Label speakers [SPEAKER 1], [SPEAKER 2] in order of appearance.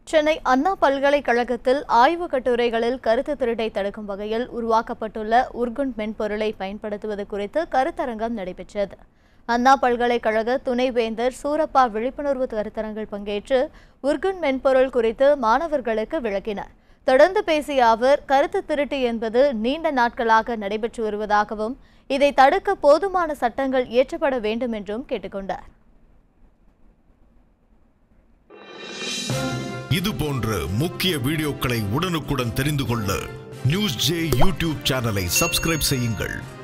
[SPEAKER 1] சென்னை அண்ணா பல்கலைக்கழகத்தில் ஆய்வுக் கட்டுரைகளில் கருத்து திருட்டை தடுக்கும் வகையில் உருவாக்கப்பட்டுள்ள உர்குன் மென்பொருளை பயன்படுத்துவது குறித்து கருத்தரங்கம் நடைபெற்றது அண்ணா பல்கலைக்கழக துணைவேந்தர் சூரப்பா விழிப்புணர்வு கருத்தரங்கில் பங்கேற்று உர்குன் மென்பொருள் குறித்து மாணவர்களுக்கு விளக்கினார் தொடர்ந்து பேசிய அவர் கருத்து திருட்டு என்பது நீண்ட நாட்களாக நடைபெற்று வருவதாகவும் இதை தடுக்க போதுமான சட்டங்கள் இயற்றப்பட வேண்டும் என்றும் கேட்டுக்கொண்டார்
[SPEAKER 2] இது போன்ற முக்கிய வீடியோக்களை உடனுக்குடன் தெரிந்து கொள்ள நியூஸ் ஜே யூடியூப் சேனலை சப்ஸ்கிரைப் செய்யுங்கள்